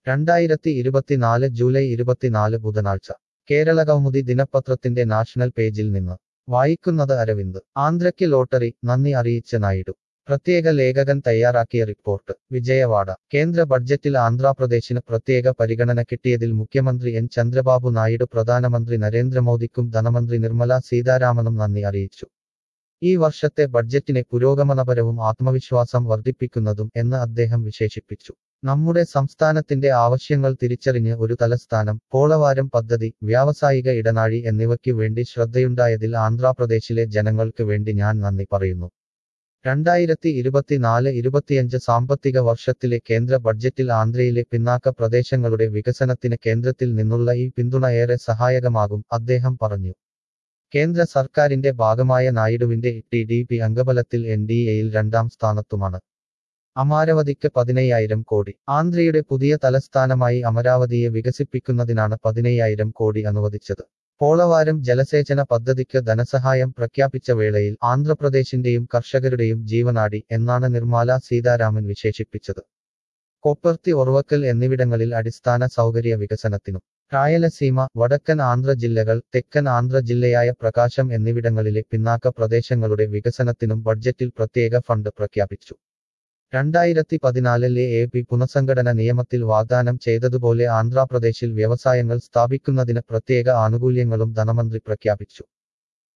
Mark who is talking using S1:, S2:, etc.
S1: രണ്ടായിരത്തി ഇരുപത്തിനാല് ജൂലൈ ഇരുപത്തിനാല് ബുധനാഴ്ച കേരള കൗമുദി ദിനപത്രത്തിന്റെ നാഷണൽ പേജിൽ നിന്ന് വായിക്കുന്നത് അരവിന്ദ് ആന്ധ്രയ്ക്ക് ലോട്ടറി നന്ദി അറിയിച്ച നായിഡു പ്രത്യേക ലേഖകൻ തയ്യാറാക്കിയ റിപ്പോർട്ട് വിജയവാഡ കേന്ദ്ര ബഡ്ജറ്റിൽ ആന്ധ്രാപ്രദേശിന് പ്രത്യേക പരിഗണന കിട്ടിയതിൽ മുഖ്യമന്ത്രി എൻ ചന്ദ്രബാബു നായിഡു പ്രധാനമന്ത്രി നരേന്ദ്രമോദിക്കും ധനമന്ത്രി നിർമ്മല സീതാരാമനും നന്ദി അറിയിച്ചു ഈ വർഷത്തെ ബഡ്ജറ്റിനെ പുരോഗമനപരവും ആത്മവിശ്വാസം വർദ്ധിപ്പിക്കുന്നതും എന്ന് അദ്ദേഹം വിശേഷിപ്പിച്ചു നമ്മുടെ സംസ്ഥാനത്തിന്റെ ആവശ്യങ്ങൾ തിരിച്ചറിഞ്ഞ് ഒരു തലസ്ഥാനം പോളവാരം പദ്ധതി വ്യാവസായിക ഇടനാഴി എന്നിവയ്ക്കു വേണ്ടി ശ്രദ്ധയുണ്ടായതിൽ ആന്ധ്രാപ്രദേശിലെ ജനങ്ങൾക്ക് വേണ്ടി ഞാൻ നന്ദി പറയുന്നു രണ്ടായിരത്തി ഇരുപത്തിനാല് ഇരുപത്തിയഞ്ച് സാമ്പത്തിക വർഷത്തിലെ കേന്ദ്ര ബഡ്ജറ്റിൽ ആന്ധ്രയിലെ പിന്നാക്ക പ്രദേശങ്ങളുടെ വികസനത്തിന് കേന്ദ്രത്തിൽ നിന്നുള്ള ഈ പിന്തുണ ഏറെ സഹായകമാകും അദ്ദേഹം പറഞ്ഞു കേന്ദ്ര സർക്കാരിന്റെ ഭാഗമായ നായിഡുവിന്റെ ടി ഡി പി അംഗബലത്തിൽ എൻ ഡി എയിൽ രണ്ടാം സ്ഥാനത്തുമാണ് അമാരവതിക്ക് പതിനയ്യായിരം കോടി ആന്ധ്രയുടെ പുതിയ തലസ്ഥാനമായി അമരാവതിയെ വികസിപ്പിക്കുന്നതിനാണ് പതിനയ്യായിരം കോടി അനുവദിച്ചത് പോളവാരം ജലസേചന പദ്ധതിക്ക് ധനസഹായം പ്രഖ്യാപിച്ച വേളയിൽ ആന്ധ്രപ്രദേശിന്റെയും കർഷകരുടെയും ജീവനാടി എന്നാണ് നിർമ്മല സീതാരാമൻ വിശേഷിപ്പിച്ചത് കൊപ്പർത്തി ഒറവക്കൽ എന്നിവിടങ്ങളിൽ അടിസ്ഥാന സൗകര്യ വികസനത്തിനും രായലസീമ വടക്കൻ ആന്ധ്ര ജില്ലകൾ തെക്കൻ ആന്ധ്ര ജില്ലയായ പ്രകാശം എന്നിവിടങ്ങളിലെ പിന്നാക്ക പ്രദേശങ്ങളുടെ വികസനത്തിനും ബഡ്ജറ്റിൽ പ്രത്യേക ഫണ്ട് പ്രഖ്യാപിച്ചു രണ്ടായിരത്തി പതിനാലിലെ എ പി പുനഃസംഘടന നിയമത്തിൽ വാഗ്ദാനം ചെയ്തതുപോലെ ആന്ധ്രാപ്രദേശിൽ വ്യവസായങ്ങൾ സ്ഥാപിക്കുന്നതിന് പ്രത്യേക ആനുകൂല്യങ്ങളും ധനമന്ത്രി പ്രഖ്യാപിച്ചു